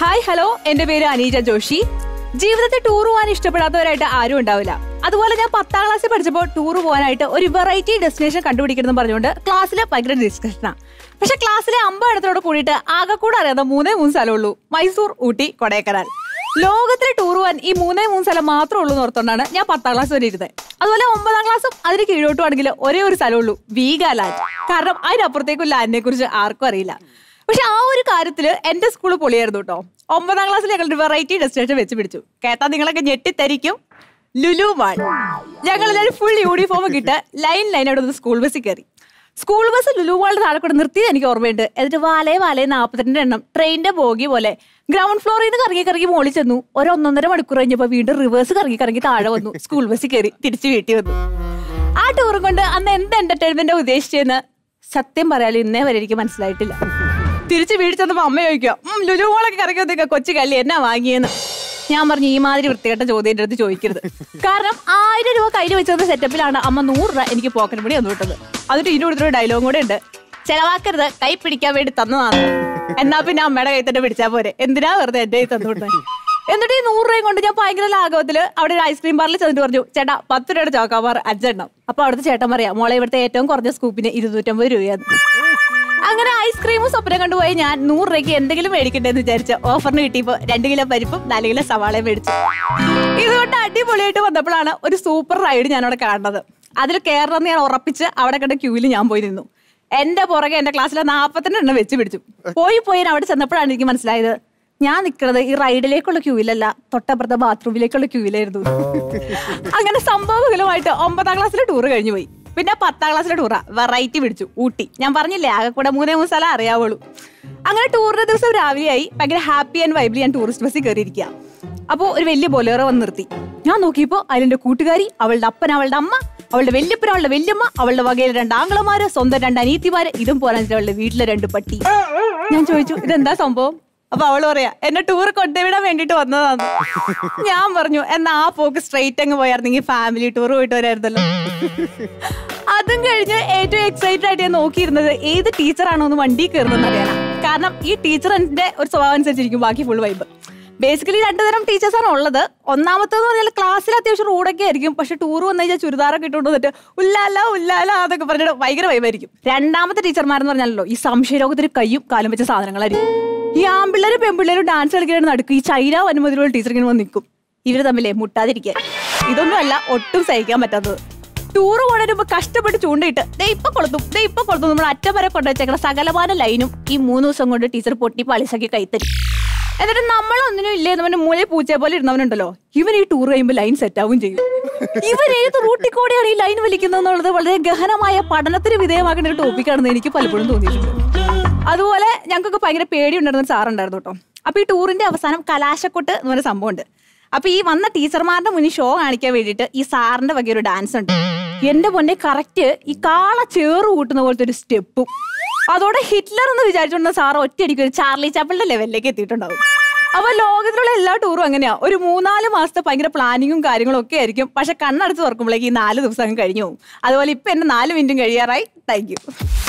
hi hello എന്റെ പേര് അനീജ ജോഷി ജീവിതത്തിൽ ടൂർ പോകാൻ ഇഷ്ടപ്പെടാത്തവരായിട്ട് ആരും ഉണ്ടാവില്ല അതുപോലെ ഞാൻ പത്താം ക്ലാസ്സിൽ പഠിച്ചപ്പോൾ ടൂർ പോകാനായിട്ട് ഒരു വെറൈറ്റി ഡെസ്റ്റിനേഷൻ കണ്ടുപിടിക്കണം എന്ന് പറഞ്ഞുകൊണ്ട് ക്ലാസ്സിൽ ഭയങ്കര ഡിസ്കഷനാണ് പക്ഷെ ക്ലാസ്സിലെ അമ്പത് എണ്ണത്തിനോട് കൂടിയിട്ട് ആകെ കൂടെ അറിയാവുന്ന മൂന്നേ മൂന്ന് സ്ഥലമുള്ളൂ മൈസൂർ ഊട്ടി കൊടൈക്കനാൽ ലോകത്തിലെ ടൂർ പോകാൻ ഈ മൂന്നേ മൂന്ന് സ്ഥലം മാത്രമേ ഉള്ളൂ എന്ന് ഓർത്തോണ്ടാണ് ഞാൻ പത്താം ക്ലാസ് വരെ ഇരുന്നത് അതുപോലെ ഒമ്പതാം ക്ലാസ്സും അതിന് കീഴോട്ടുവാണെങ്കിൽ ഒരേ ഒരു സ്ഥലമുള്ളൂ വീഗാലാൻഡ് കാരണം അതിനപ്പുറത്തേക്കും ലാൻഡിനെ കുറിച്ച് ആർക്കും അറിയില്ല പക്ഷെ ആ ഒരു കാര്യത്തില് എന്റെ സ്കൂൾ പൊളിയായിരുന്നു കേട്ടോ ഒമ്പതാം ക്ലാസ്സിൽ ഞങ്ങൾ ഒരു വെറൈറ്റി ഡെസ്റ്റിനേഷൻ വെച്ച് പിടിച്ചു കേട്ടാ നിങ്ങളൊക്കെ ഞെട്ടിത്തരിക്കും ലുലു മാൾ ഞങ്ങൾ എല്ലാവരും ഫുൾ യൂണിഫോം കിട്ട് ലൈൻ ലൈനോട് ഒന്ന് സ്കൂൾ ബസ്സിൽ കയറി സ്കൂൾ ബസ് ലുലു മാളിന്റെ താഴെ കൂടെ നിർത്തിയത് എനിക്ക് ഓർമ്മയുണ്ട് എന്നിട്ട് വാലേ വാലേ നാൽപ്പത്തിരണ്ട് എണ്ണം ട്രെയിനിന്റെ ബോഗി പോലെ ഗ്രൗണ്ട് ഫ്ലോറിൽ നിന്ന് കറങ്ങി കറങ്ങി മോളിൽ ചെന്നു ഒരു ഒന്നൊന്നര മണിക്കൂർ കഴിഞ്ഞപ്പോൾ വീണ്ടും റിവേഴ്സ് കറങ്ങി കറങ്ങി താഴെ വന്നു സ്കൂൾ ബസ്സിൽ കയറി തിരിച്ച് വീട്ടിൽ വന്നു ആ ടൂറും കൊണ്ട് അന്ന് എന്ത് എന്റർടൈൻമെന്റ് ഉദ്ദേശിച്ചെന്ന് സത്യം പറയാലോ ഇന്നേ വരെ എനിക്ക് മനസ്സിലായിട്ടില്ല തിരിച്ച് വീട്ടിൽ ചെന്നപ്പോ അമ്മ ചോദിക്കുക ഉം ലുലുമോളൊക്കെ കറക്കി വന്നേക്ക കൊച്ചു കല്ലി എന്നാ വാങ്ങിയെന്ന് ഞാൻ പറഞ്ഞു ഈ മാതിരി വൃത്തികെട്ട ചോദ്യം എൻ്റെ അടുത്ത് ചോദിക്കരുത് കാരണം ആയിരം രൂപ കയ്യിൽ വെച്ചത് സെറ്റപ്പിലാണ് അമ്മ നൂറ് രൂപ എനിക്ക് പോക്കറ്റ് മണി തന്നു വിട്ടത് അതിട്ട് ഇതിന്റെ കൊടുത്തൊരു ഡയലോഗും കൂടെ ഉണ്ട് ചെലവാക്കരുത് കൈ പിടിക്കാൻ വേണ്ടി തന്നതാണ് എന്നാ പിന്നെ അമ്മയുടെ കൈ തന്നെ പിടിച്ചാൽ പോരെ എന്തിനാ വെറുതെ എന്റെ കൈ തന്നു വിട്ടത് എന്നിട്ട് ഈ നൂറ് രൂപയും കൊണ്ട് ഞാൻ ഭയങ്കര ലാഘവത്തില് അവിടെ ഒരു ഐസ്ക്രീം ബാറിൽ ചെന്നിട്ട് പറഞ്ഞു ചേട്ടാ പത്ത് രൂപയുടെ ചോക്കാബാർ അഞ്ചെണ്ണം അപ്പൊ അവിടുത്തെ ചേട്ടൻ പറയാം മോളെ ഇവിടുത്തെ ഏറ്റവും കുറഞ്ഞ സ്കൂപ്പിന് ഇരുന്നൂറ്റമ്പത് രൂപയാണ് അങ്ങനെ ഐസ്ക്രീമും സ്വപ്നം കണ്ടുപോയി ഞാൻ നൂറ് രൂപയ്ക്ക് എന്തെങ്കിലും മേടിക്കട്ടെ എന്ന് വിചാരിച്ച ഓഫറിന് കിട്ടിയപ്പോ രണ്ട് കിലോ പരിപ്പും നാല് കിലോ സവാളയും മേടിച്ചു ഇതുകൊണ്ട് അടിപൊളിയായിട്ട് വന്നപ്പോഴാണ് ഒരു സൂപ്പർ റൈഡ് ഞാൻ അവിടെ കാണുന്നത് അതിൽ കയറണമെന്ന് ഞാൻ ഉറപ്പിച്ച് അവിടെ കണ്ട ക്യൂവിൽ ഞാൻ പോയി നിന്നു എന്റെ പുറകെ എന്റെ ക്ലാസ്സിലെ നാപ്പത്തിരണ്ട് എണ്ണം വെച്ച് പിടിച്ചു പോയി പോയി ഞാൻ അവിടെ ചെന്നപ്പോഴാണ് എനിക്ക് മനസ്സിലായത് ഞാൻ നിൽക്കുന്നത് ഈ റൈഡിലേക്കുള്ള ക്യൂവിലല്ല തൊട്ടപ്പുറത്തെ ബാത്റൂമിലേക്കുള്ള ക്യൂവിലായിരുന്നു അങ്ങനെ സംഭവങ്ങളുമായിട്ട് ഒമ്പതാം ക്ലാസ്സിലെ ടൂർ കഴിഞ്ഞു പോയി പിന്നെ പത്താം ക്ലാസ്സിലെ ടൂറാ വെറൈറ്റി പിടിച്ചു ഊട്ടി ഞാൻ പറഞ്ഞില്ലേ ആകെ കൂടെ മൂന്നേ മൂന്ന് സ്ഥലം അറിയാവുള്ളൂ അങ്ങനെ ടൂറിന്റെ ദിവസം രാവിലെയായി ഭയങ്കര ഹാപ്പി ആൻഡ് വൈബ്ലി ഞാൻ ടൂറിസ്റ്റ് ബസ്സിൽ കയറിയിരിക്കുക അപ്പോൾ ഒരു വലിയ ബൊലേറോ വന്ന് നിർത്തി ഞാൻ നോക്കിയപ്പോൾ അതിലെന്റെ കൂട്ടുകാരി അവളുടെ അപ്പൻ അവളുടെ അമ്മ അവളുടെ വല്യപ്പൻ അവളുടെ വല്യമ്മ അവളുടെ വകയിൽ രണ്ട് ആംഗ്ലമാര് സ്വന്തം രണ്ട് അനീത്തിമാര് ഇതും പോരാൻ അവളുടെ വീട്ടിലെ രണ്ട് പട്ടി ഞാൻ ചോദിച്ചു ഇതെന്താ സംഭവം അപ്പൊ അവള് പറയാ എന്നെ ടൂർ കൊണ്ടുവിടാൻ വേണ്ടിട്ട് വന്നതാണ് ഞാൻ പറഞ്ഞു എന്നാ ആ പോക്ക് സ്ട്രെയിറ്റ് അങ്ങ് പോയായിരുന്നെങ്കിൽ ഫാമിലി ടൂർ പോയിട്ട് വരായിരുന്നല്ലോ അതും കഴിഞ്ഞ് ഏറ്റവും എക്സൈറ്റഡ് ആയിട്ട് ഞാൻ നോക്കിയിരുന്നത് ഏത് ടീച്ചറാണോ ഒന്ന് വണ്ടി കയറുന്നതെന്ന് അറിയാനാ കാരണം ഈ ടീച്ചറിന്റെ ഒരു സ്വഭാവം അനുസരിച്ചിരിക്കും ബാക്കി ഫുൾ വൈബ് ബേസിക്കലി രണ്ടു തരം ടീച്ചേഴ്സാണ് ഉള്ളത് ഒന്നാമത്തേന്ന് പറഞ്ഞാൽ ക്ലാസ്സിൽ അത്യാവശ്യം റൂഡൊക്കെ ആയിരിക്കും പക്ഷെ ടൂർ വന്നു കഴിഞ്ഞാൽ ചുരിദാറൊക്കെ ഇട്ടുകൊണ്ട് വന്നിട്ട് ഉല്ലാല ഉല്ലാല അതൊക്കെ പറഞ്ഞിട്ട് ഭയങ്കര വൈബായിരിക്കും രണ്ടാമത്തെ ടീച്ചർമാരെന്ന് പറഞ്ഞാലോ ഈ സംശയരോഗത്തിന് കയ്യും കാലും വെച്ച സാധനങ്ങളായിരിക്കും ഈ ആമ്പിള്ളേരും പെൺപിള്ളേരും ഡാൻസ് കളിക്കാൻ നടക്കും ഈ ചൈന അനുമതിയുള്ള ടീച്ചർ ഇങ്ങനെ വന്ന് നിൽക്കും ഇവര് തമ്മിലേ മുട്ടാതിരിക്കാൻ ഇതൊന്നും അല്ല ഒട്ടും സഹിക്കാൻ പറ്റാത്തത് ടൂർ കൊണ്ടുവരുമ്പോ കഷ്ടപ്പെട്ട് ചൂണ്ടയിട്ട് ദേ ഇപ്പൊ കൊളുത്തും ദേ ഇപ്പൊ കൊളുത്തും നമ്മൾ അറ്റം വരെ കൊണ്ടുവച്ചേക്കുന്ന സകലമാന ലൈനും ഈ മൂന്ന് ദിവസം കൊണ്ട് ടീച്ചർ പൊട്ടി പളിസാക്കി കൈത്തരും എന്നിട്ട് നമ്മളൊന്നിനും ഇല്ലേ എന്നവന്റെ മൂലയെ പൂച്ചയെ പോലെ ഇരുന്നവനുണ്ടല്ലോ ഇവൻ ഈ ടൂർ കഴിയുമ്പോൾ ലൈൻ സെറ്റ് ആവുകയും ചെയ്യും ഇവൻ ഏത് റൂട്ടിൽ കൂടെയാണ് ഈ ലൈൻ വലിക്കുന്നത് എന്നുള്ളത് വളരെ ഗഹനമായ പഠനത്തിന് വിധേയമാക്കേണ്ട ഒരു ടോപ്പിക്കാണെന്ന് എനിക്ക് പലപ്പോഴും തോന്നിയിട്ടുണ്ട് അതുപോലെ ഞങ്ങൾക്കൊക്കെ ഭയങ്കര പേടി ഉണ്ടായിരുന്ന ഒരു സാറുണ്ടായിരുന്നു കേട്ടോ അപ്പൊ ഈ ടൂറിന്റെ അവസാനം കലാശക്കൊട്ട് എന്ന് പറഞ്ഞ സംഭവമുണ്ട് അപ്പൊ ഈ വന്ന ടീച്ചർമാരുടെ മുന്നിൽ ഷോ കാണിക്കാൻ വേണ്ടിയിട്ട് ഈ സാറിന്റെ വക ഒരു ഡാൻസ് ഉണ്ട് എന്റെ പൊന്നെ കറക്റ്റ് ഈ കാള ചേറ് കൂട്ടുന്ന പോലത്തെ ഒരു സ്റ്റെപ്പും അതോടെ ഹിറ്റ്ലർ എന്ന് വിചാരിച്ചുകൊണ്ട് സാർ ഒറ്റയടിക്ക് ഒരു ചാർലി ചാപ്പിളിന്റെ ലെവലിലേക്ക് എത്തിയിട്ടുണ്ടാവും അപ്പൊ ലോകത്തിലുള്ള എല്ലാ ടൂറും അങ്ങനെയാ ഒരു മൂന്നാല് മാസത്തെ ഭയങ്കര പ്ലാനിങ്ങും കാര്യങ്ങളും ഒക്കെ ആയിരിക്കും പക്ഷെ കണ്ണടച്ച് തുറക്കുമ്പോഴേക്ക് ഈ നാല് ദിവസം അങ്ങ് കഴിഞ്ഞു പോകും അതുപോലെ ഇപ്പൊ എന്റെ നാല് മിനിറ്റും കഴിയാറായി താങ്ക് യു